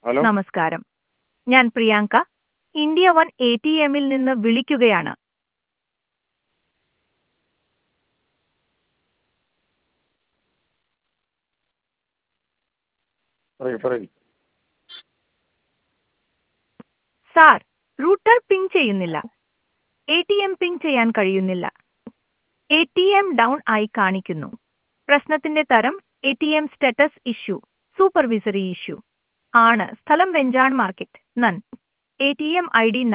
hello നമസ്കാരം ഞാൻ Priyanka India one A T എമ്മിൽ നിന്ന് വിളിക്കുകയാണ് പറയൂ പറയൂ സാർ റൂട്ടർ പിങ് ചെയ്യുന്നില്ല എ ടി എം പിങ് ചെയ്യാൻ കഴിയുന്നില്ല എ ടി എം ഡൗൺ ആയി കാണിക്കുന്നു പ്രശ്നത്തിന്റെ തരം A T M status issue supervisory issue ആണ് സ്ഥലം വെഞ്ചാൺ മാർക്കറ്റ് നൻ A T M I D